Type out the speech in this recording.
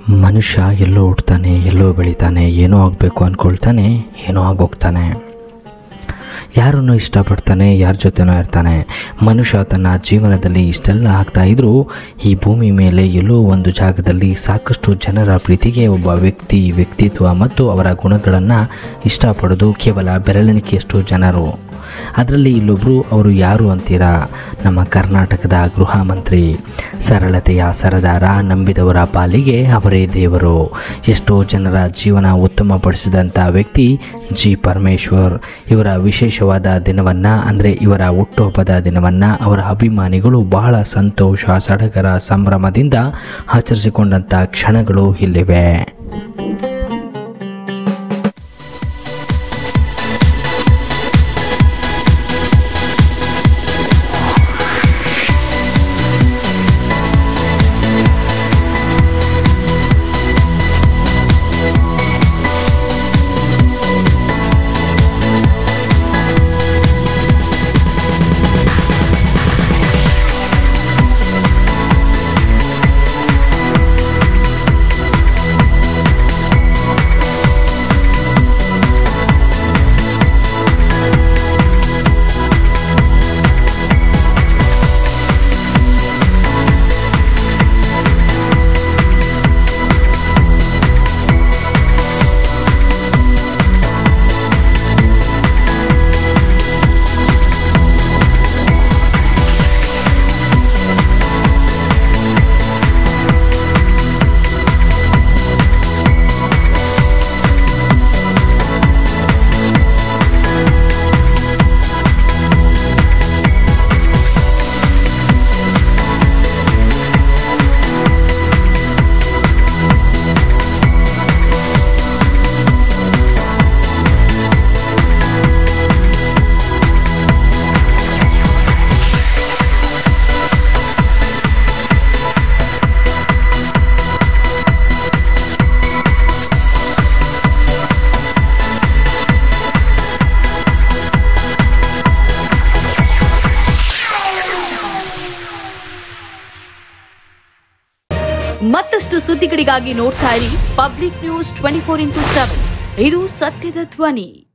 ಮನುಷ್ಯ ಎಲ್ಲೋ ಹುಡ್ತಾನೆ ಎಲ್ಲೋ ಬೆಳಿತಾನೆ ಏನೋ ಆಗಬೇಕು ಅಂದ್ಕೊಳ್ತಾನೆ ಏನೋ ಆಗೋಗ್ತಾನೆ ಯಾರನ್ನು ಇಷ್ಟಪಡ್ತಾನೆ ಯಾರ ಜೊತೆನೋ ಇರ್ತಾನೆ ಮನುಷ್ಯ ತನ್ನ ಜೀವನದಲ್ಲಿ ಇಷ್ಟೆಲ್ಲ ಆಗ್ತಾ ಇದ್ರೂ ಈ ಭೂಮಿ ಮೇಲೆ ಎಲ್ಲೋ ಒಂದು ಜಾಗದಲ್ಲಿ ಸಾಕಷ್ಟು ಜನರ ಪ್ರೀತಿಗೆ ಒಬ್ಬ ವ್ಯಕ್ತಿ ವ್ಯಕ್ತಿತ್ವ ಮತ್ತು ಅವರ ಗುಣಗಳನ್ನು ಇಷ್ಟಪಡೋದು ಕೇವಲ ಬೆರಳೆಣಿಕೆಯಷ್ಟು ಜನರು ಅದರಲ್ಲಿ ಇಲ್ಲೊಬ್ಬರು ಅವರು ಯಾರು ಅಂತೀರಾ ನಮ್ಮ ಕರ್ನಾಟಕದ ಗೃಹ ಮಂತ್ರಿ ಸರಳತೆಯ ಸರದಾರ ನಂಬಿದವರ ಪಾಲಿಗೆ ಅವರೇ ದೇವರು ಎಷ್ಟೋ ಜನರ ಜೀವನ ಉತ್ತಮಪಡಿಸಿದಂಥ ವ್ಯಕ್ತಿ ಜಿ ಪರಮೇಶ್ವರ್ ಇವರ ವಿಶೇಷವಾದ ದಿನವನ್ನು ಅಂದರೆ ಇವರ ಹುಟ್ಟುಹಬ್ಬದ ದಿನವನ್ನು ಅವರ ಅಭಿಮಾನಿಗಳು ಬಹಳ ಸಂತೋಷ ಸಡಗರ ಸಂಭ್ರಮದಿಂದ ಆಚರಿಸಿಕೊಂಡಂಥ ಕ್ಷಣಗಳು ಇಲ್ಲಿವೆ ಮತ್ತಷ್ಟು ಸುದ್ದಿಗಳಿಗಾಗಿ ನೋಡ್ತಾ ಇರಿ public news twenty four into seven ಇದು ಸತ್ಯದ ಧ್ವನಿ